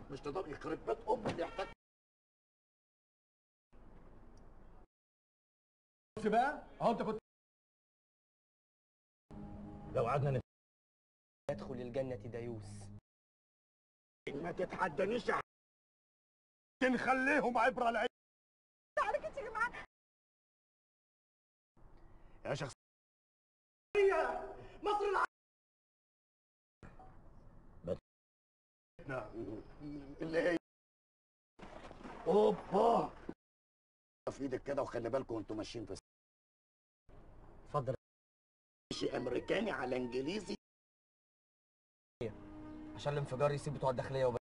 مش تقدر يخرب بيت ام اللي يحتاج بص بقى اهو انت كنت لو قعدنا نت- يدخل الجنة ديوس ما تتحدانيش يا نخليهم عبره لعين يا شخص مصر الع... اللي هي اوبا في ايدك كده وخلي بالكم وانتوا ماشيين في اتفضل شيء امريكاني على انجليزي عشان الانفجار يسيب بتوع الداخلية وبس